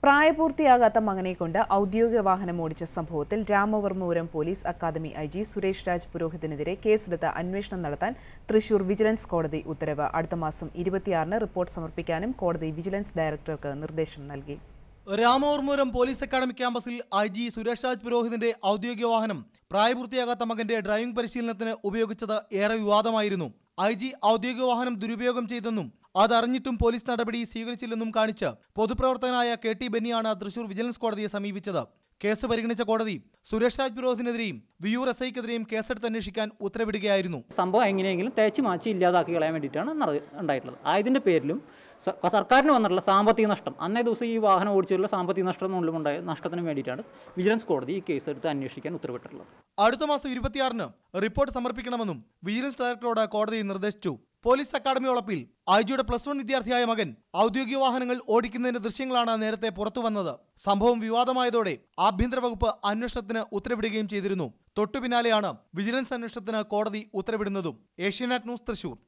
പ്രായപൂർത്തിയാകാത്ത മകനെ കൊണ്ട് ഔദ്യോഗിക വാഹനം ഓടിച്ച സംഭവത്തിൽ Ramavarmapuram police academy I G Suresh Raj പുരോഹിതിനെതിരെ കേസെടുത്ത് അന്വേഷണം നടത്താൻ തൃശൂർ വിജിലൻസ് കോടതി ഉത്തരവ് അടുത്ത മാസം ഇരുപത്തിയാറിന് റിപ്പോർട്ട് സമർപ്പിക്കാനും കോടതി വിജിലൻസ് ഡയറക്ടർക്ക് നിർദ്ദേശം നൽകി രാമവർമ്മപുരം പോലീസ് അക്കാദമി ക്യാമ്പസിൽ ഐ ജി സുരേഷ് രാജ് പുരോഹിതിന്റെ ഔദ്യോഗിക വാഹനം പ്രായപൂർത്തിയാകാത്ത മകന്റെ ഡ്രൈവിംഗ് പരിശീലനത്തിന് ഉപയോഗിച്ചത് ഏറെ വിവാദമായിരുന്നു ഐ ജി ഔദ്യോഗിക വാഹനം ദുരുപയോഗം ചെയ്തെന്നും അതറിഞ്ഞിട്ടും പോലീസ് നടപടി സ്വീകരിച്ചില്ലെന്നും കാണിച്ച് പൊതുപ്രവർത്തകനായ കെ ടി ബെന്നിയാണ് തൃശൂർ വിജിലൻസ് കോടതിയെ സമീപിച്ചത് കേസ് പരിഗണിച്ച കോടതി സുരേഷ് രാജ് പുരോഹിതിനെതിരെയും വിയൂർ എസ് ഐക്കെതിരെയും കേസെടുത്ത് അന്വേഷിക്കാൻ ഉത്തരവിടുകയായിരുന്നു സംഭവം എങ്ങനെയെങ്കിലും തേച്ച് മാച്ച് ഇല്ലാതാക്കി കളയാൻ വേണ്ടിയിട്ടാണ് നട- ഉണ്ടായിട്ടുള്ളത് ആയതിൻ്റെ പേരിലും സ- സർക്കാരിന് വന്നിട്ടുള്ള സാമ്പത്തിക നഷ്ടം അന്നേ ദിവസം ഈ വാഹനം ഓടിച്ചുള്ള സാമ്പത്തിക നഷ്ടം മൂലമുണ്ടായ നഷ്ടത്തിന് വേണ്ടിയിട്ടാണ് വിജിലൻസ് കോടതി ഈ കേസ് എടുത്ത് അന്വേഷിക്കാൻ ഉത്തരവിട്ടിട്ടുള്ളത് അടുത്ത മാസം ഇരുപത്തിയാറിന് റിപ്പോർട്ട് സമർപ്പിക്കണമെന്നും വിജിലൻസ് ഡയറക്ടറോട് കോടതി നിർദ്ദേശിച്ചു പോലീസ് അക്കാദമി വളപ്പിൽ ഐജിയുടെ പ്ലസ് വൺ വിദ്യാർത്ഥിയായ മകൻ ഔദ്യോഗിക വാഹനങ്ങൾ ഓടിക്കുന്നതിന്റെ ദൃശ്യങ്ങളാണ് നേരത്തെ പുറത്തു വന്നത് സംഭവം വിവാദമായതോടെ ആഭ്യന്തര വകുപ്പ് അന്വേഷണത്തിന് ഉത്തരവിടുകയും ചെയ്തിരുന്നു തൊട്ടു പിന്നാലെയാണ് വിജിലൻസ് അന്വേഷണത്തിന് കോടതി ഉത്തരവിടുന്നതും ഏഷ്യാനെറ്റ് ന്യൂസ് തൃശൂർ